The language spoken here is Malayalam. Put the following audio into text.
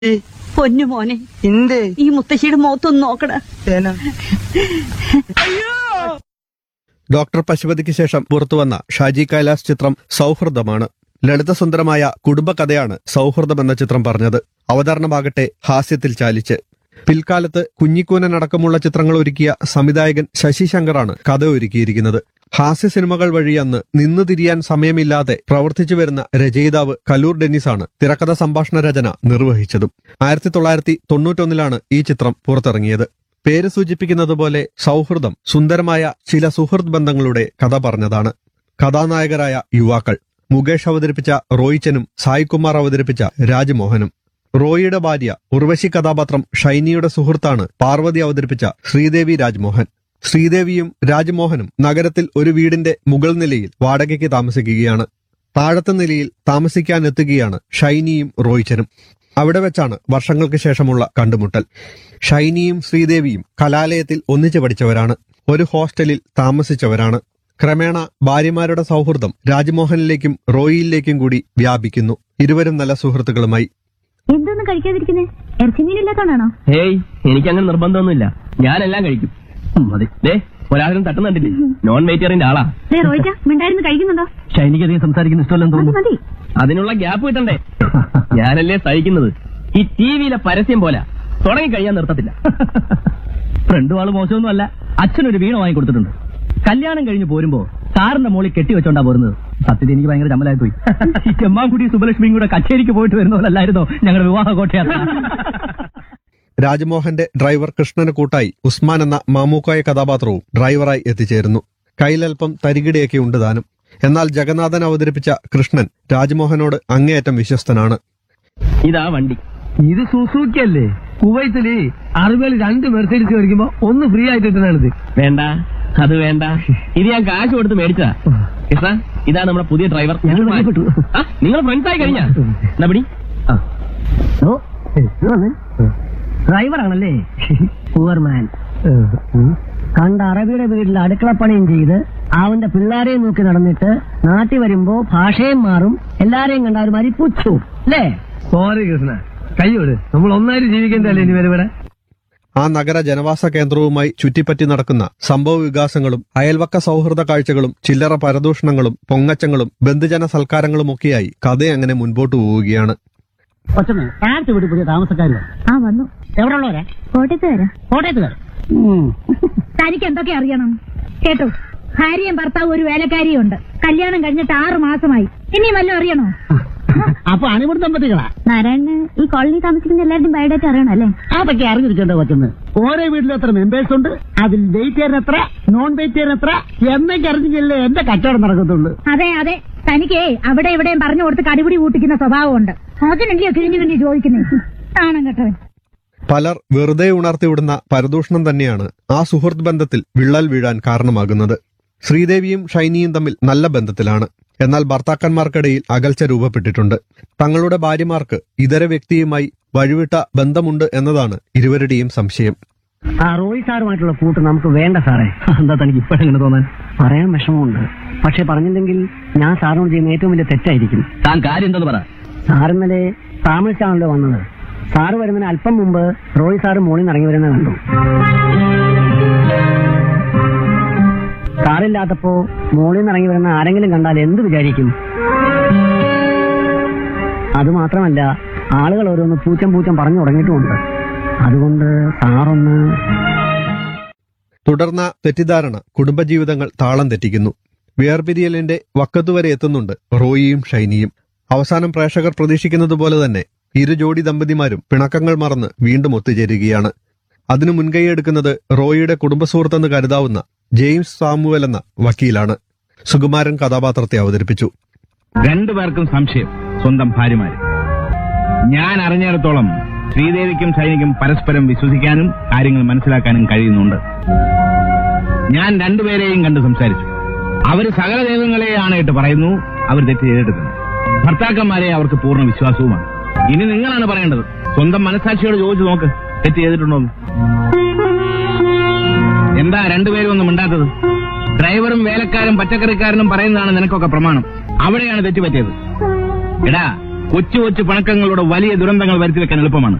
പൊന്നു മോനെ എന്ത് ഈ മുത്തശ്ശിയുടെ മുഖത്തൊന്ന് നോക്കട തേന ഡോക്ടർ പശുപതിക്ക് ശേഷം പുറത്തുവന്ന ഷാജി കൈലാസ് ചിത്രം സൗഹൃദമാണ് ലളിതസുന്ദരമായ കുടുംബകഥയാണ് സൗഹൃദം എന്ന ചിത്രം പറഞ്ഞത് അവതരണമാകട്ടെ ഹാസ്യത്തിൽ ചാലിച്ച് പിൽക്കാലത്ത് കുഞ്ഞിക്കൂനൻ അടക്കമുള്ള ചിത്രങ്ങൾ ഒരുക്കിയ സംവിധായകൻ ശശി ശങ്കറാണ് കഥ ഒരുക്കിയിരിക്കുന്നത് ഹാസ്യ സിനിമകൾ വഴി അന്ന് നിന്നു തിരിയാൻ സമയമില്ലാതെ പ്രവർത്തിച്ചു വരുന്ന രചയിതാവ് കലൂർ ഡെന്നിസാണ് തിരക്കഥ സംഭാഷണ രചന നിർവഹിച്ചതും ആയിരത്തി തൊള്ളായിരത്തി തൊണ്ണൂറ്റൊന്നിലാണ് ഈ ചിത്രം പുറത്തിറങ്ങിയത് പേര് സൂചിപ്പിക്കുന്നത് പോലെ സൗഹൃദം സുന്ദരമായ ചില സുഹൃത്ത് ബന്ധങ്ങളുടെ കഥ പറഞ്ഞതാണ് കഥാനായകരായ യുവാക്കൾ മുകേഷ് അവതരിപ്പിച്ച റോയിച്ചനും സായികുമാർ അവതരിപ്പിച്ച രാജ്മോഹനും റോയിയുടെ ഭാര്യ ഉർവശി കഥാപാത്രം ഷൈനിയുടെ സുഹൃത്താണ് പാർവതി അവതരിപ്പിച്ച ശ്രീദേവി രാജ്മോഹൻ ശ്രീദേവിയും രാജ്മോഹനും നഗരത്തിൽ ഒരു വീടിന്റെ മുകൾ നിലയിൽ വാടകയ്ക്ക് താമസിക്കുകയാണ് താഴത്തെ നിലയിൽ താമസിക്കാനെത്തുകയാണ് ഷൈനിയും റോയിച്ചനും അവിടെ വെച്ചാണ് വർഷങ്ങൾക്ക് ശേഷമുള്ള കണ്ടുമുട്ടൽ ഷൈനിയും ശ്രീദേവിയും കലാലയത്തിൽ ഒന്നിച്ചു പഠിച്ചവരാണ് ഒരു ഹോസ്റ്റലിൽ താമസിച്ചവരാണ് ക്രമേണ ഭാര്യമാരുടെ സൗഹൃദം രാജ്മോഹനിലേക്കും റോയിയിലേക്കും കൂടി വ്യാപിക്കുന്നു ഇരുവരും നല്ല സുഹൃത്തുക്കളുമായി എന്തൊന്നും കഴിക്കാതിരിക്കുന്നേ ഇറച്ചി മീനില്ലാത്തോണ്ടാണോ ഹേയ് എനിക്കങ്ങനെ നിർബന്ധമൊന്നുമില്ല ഞാനെല്ലാം കഴിക്കും ഉം, മതി ദേ ഒരാളും തട്ടുന്നുണ്ടില്ലേ നോൺ വെജിറ്റേറിയന്റെ ആളാ ദേ റോയിച്ച മിണ്ടായിരുന്നു കഴിക്കുന്നുണ്ടോ ഷൈനിക്ക് അധികം സംസാരിക്കുന്ന ഇഷ്ടമല്ലെന്ന് മതി തോന്നുന്നു മതി അതിനുള്ള ഗ്യാപ്പ് കിട്ടണ്ടേ ഞാനല്ലേ സഹിക്കുന്നത് ഈ ടി വിയിലെ പരസ്യം പോലെ തുടങ്ങി കഴിയാൻ നിർത്തത്തില്ല ഫ്രണ്ടും ആള് മോശമൊന്നും അല്ല അച്ഛനൊരു വീണ വാങ്ങി കൊടുത്തിട്ടുണ്ട് കല്യാണം കഴിഞ്ഞ് പോരുമ്പോ കാറിന്റെ മോളിൽ കെട്ടി വെച്ചോണ്ടാ പോരുന്നത് സത്യത്തിൽ എനിക്ക് ഭയങ്കര ചമ്മലായി പോയി ഈ ചെമ്മാൻകുടി സുബലക്ഷ്മിയും കൂടെ കച്ചേരിക്ക് പോയിട്ട് വരുന്നവരല്ലായിരുന്നോ ഞങ്ങളുടെ വിവാഹ കോട്ടയാത്ര രാജ്മോഹന്റെ ഡ്രൈവർ കൃഷ്ണന് കൂട്ടായി ഉസ്മാൻ എന്ന മാമൂക്കായ കഥാപാത്രവും ഡ്രൈവറായി എത്തിച്ചേരുന്നു കയ്യിലൽപ്പം തരികിടയൊക്കെ ഉണ്ട് താനും എന്നാൽ ജഗന്നാഥൻ അവതരിപ്പിച്ച കൃഷ്ണൻ രാജ്മോഹനോട് അങ്ങേയറ്റം വിശ്വസ്തനാണ് ഇതാ വണ്ടി ഇത് സുസൂക്കി അല്ലേ കുവൈത്തില് അറുപതിൽ രണ്ട് മെർസൈഡീസ് മേടിക്കുമ്പോ ഒന്ന് ഫ്രീ ആയിട്ട് കിട്ടുന്നതാണിത് വേണ്ട അത് വേണ്ട ഇത് ഞാൻ കാശ് കൊടുത്ത് മേടിച്ചതാ കൃഷ്ണ ഇതാണ് നമ്മുടെ പുതിയ ഡ്രൈവർ ഞങ്ങൾ പരിചയപ്പെട്ടു. ആ, നിങ്ങൾ ഫ്രണ്ട്സ് ആയി കഴിഞ്ഞാ എന്നാ പിടി ഡ്രൈവറാണല്ലേ പൂവർമാൻ കണ്ട അറബിയുടെ വീട്ടിൽ അടുക്കളപ്പണിയും ചെയ്ത് അവന്റെ പിള്ളേരെയും നോക്കി നടന്നിട്ട് നാട്ടിൽ വരുമ്പോ ഭാഷയും മാറും എല്ലാരെയും കണ്ട ഒരു മാതിരി പുച്ചു അല്ലേ സോറി കൃഷ്ണ കയ്യോട് നമ്മൾ ഒന്നായിട്ട് ജീവിക്കണ്ടല്ലേ ഇനി വരെ ഇവിടെ ആ നഗര ജനവാസ കേന്ദ്രവുമായി ചുറ്റിപ്പറ്റി നടക്കുന്ന സംഭവ വികാസങ്ങളും അയൽവക്ക സൗഹൃദ കാഴ്ചകളും ചില്ലറ പരദൂഷണങ്ങളും പൊങ്ങച്ചങ്ങളും ബന്ധുജന സൽക്കാരങ്ങളുമൊക്കെയായി കഥ അങ്ങനെ മുൻപോട്ടു പോവുകയാണ് കൊച്ചമ്മ ആഴ്ച വീട്ടിൽ പുതിയ താമസക്കാരോ ആ വന്നു എവിടെ ഉള്ളവരാ കോട്ടയത്ത് വരാം കോട്ടയത്തുകാർ തനിക്ക് എന്തൊക്കെ അറിയണം കേട്ടോ ഭാര്യയും ഭർത്താവും ഒരു വേലക്കാരിയും ഉണ്ട് കല്യാണം കഴിഞ്ഞിട്ട് ആറ് മാസമായി ഇനിയും വല്ലതും അറിയണോ അപ്പൊ അണിമുടി ദമ്പതികളാ നാരായണന് ഈ കോളനി താമസിക്കുന്ന എല്ലാവരുടെയും ബയോഡേറ്റ അറിയണം അല്ലേ അതൊക്കെ അറിഞ്ഞിരിക്കേണ്ട കൊച്ചമ്മ ഓരോ വീട്ടിലും എത്ര മെമ്പേഴ്സ് ഉണ്ട് അതിൽ വെജിറ്റേറിയൻ എത്ര നോൺ വെജിറ്റേറിയൻ എത്ര എന്നൊക്കെ അറിഞ്ഞില്ലേ എന്റെ കച്ചവടം നടക്കത്തുള്ളൂ അതെ അതെ തനിക്ക് അവിടെ ഇവിടെയും പറഞ്ഞു കൊടുത്ത് കടിപിടി കൂട്ടിക്കുന്ന സ്വഭാവമുണ്ട് അതിനല്ലയോ കിഴിഞ്ഞു കിഴിഞ്ഞു ചോദിക്കുന്നേ ആണം കേട്ടവൻ പലർ വെറുതെ ഉണർത്തിവിടുന്ന പരദൂഷണം തന്നെയാണ് ആ സുഹൃത്ത് ബന്ധത്തിൽ വിള്ളൽ വീഴാൻ കാരണമാകുന്നത് ശ്രീദേവിയും ഷൈനിയും തമ്മിൽ നല്ല ബന്ധത്തിലാണ് എന്നാൽ ഭർത്താക്കന്മാർക്കിടയിൽ അകൽച്ച രൂപപ്പെട്ടിട്ടുണ്ട് തങ്ങളുടെ ഭാര്യമാർക്ക് ഇതര വ്യക്തിയുമായി വഴിവിട്ട ബന്ധമുണ്ട് എന്നതാണ് ഇരുവരുടെയും സംശയം ആ റോയ് സാറുമായിട്ടുള്ള കൂട്ട് നമുക്ക് വേണ്ട സാറേ എന്താ തനിക്ക് ഇപ്പോഴെങ്ങനെ തോന്നാൻ പറയാൻ വിഷമമുണ്ട് പക്ഷെ പറഞ്ഞില്ലെങ്കിൽ ഞാൻ സാറിനോട് ചെയ്യുന്ന ഏറ്റവും വലിയ തെറ്റായിരിക്കും താൻ കാര്യം എന്തെന്ന് പറ സാർ ഇന്നലെ താമസിച്ചാണല്ലോ വന്നത് സാറ് വരുന്നതിന് അല്പം മുമ്പ് റോയ് സാറ് മോളിൽ നിന്ന് ഇറങ്ങി വരുന്നത് കണ്ടു സാറില്ലാത്തപ്പോ മോളിൽ നിന്ന് ഇറങ്ങി വരുന്ന ആരെങ്കിലും കണ്ടാൽ എന്ത് വിചാരിക്കും അതുമാത്രമല്ല ആളുകൾ ഓരോന്ന് പൂച്ചം പൂച്ചം പറഞ്ഞു തുടങ്ങിയിട്ടുമുണ്ട് അതുകൊണ്ട് സാറൊന്ന് തുടർന്ന തെറ്റിദ്ധാരണ കുടുംബജീവിതങ്ങൾ താളം തെറ്റിക്കുന്നു വേർപിരിയലിന്റെ വക്കത്തുവരെ എത്തുന്നുണ്ട് റോയിയും ഷൈനിയും അവസാനം പ്രേക്ഷകർ പ്രതീക്ഷിക്കുന്നത് പോലെ തന്നെ ഇരു ജോഡി ദമ്പതിമാരും പിണക്കങ്ങൾ മറന്ന് വീണ്ടും ഒത്തുചേരുകയാണ് അതിനു മുൻകൈയെടുക്കുന്നത് റോയിയുടെ കുടുംബസുഹൃത്തെന്ന് കരുതാവുന്ന ജെയിംസ് സാമുവൽ എന്ന വക്കീലാണ് സുകുമാരൻ കഥാപാത്രത്തെ അവതരിപ്പിച്ചു രണ്ടുപേർക്കും സംശയം സ്വന്തം ഭാര്യമാര് ഞാൻ അറിഞ്ഞിടത്തോളം ശ്രീദേവിക്കും സൈനിക്കും പരസ്പരം വിശ്വസിക്കാനും കാര്യങ്ങൾ മനസ്സിലാക്കാനും കഴിയുന്നുണ്ട് ഞാൻ രണ്ടുപേരെയും കണ്ട് സംസാരിച്ചു അവര് സകല ദൈവങ്ങളെയാണ് ഇട്ട് പറയുന്നു അവർ തെറ്റ് ചെയ്തെടുക്കുന്നു ഭർത്താക്കന്മാരെ അവർക്ക് പൂർണ്ണ വിശ്വാസവുമാണ് ഇനി നിങ്ങളാണ് പറയേണ്ടത് സ്വന്തം മനസാക്ഷിയോട് ചോദിച്ചു നോക്ക് തെറ്റ് ചെയ്തിട്ടുണ്ടോ എന്ന്. എന്താ രണ്ടുപേരും ഒന്നും മിണ്ടാത്തത് ഡ്രൈവറും വേലക്കാരും പച്ചക്കറിക്കാരനും പറയുന്നതാണ് നിനക്കൊക്കെ പ്രമാണം അവിടെയാണ് തെറ്റുപറ്റിയത് എടാ കൊച്ചു കൊച്ചു പണക്കങ്ങളുടെ വലിയ ദുരന്തങ്ങൾ വരുത്തി വെക്കാൻ എളുപ്പമാണ്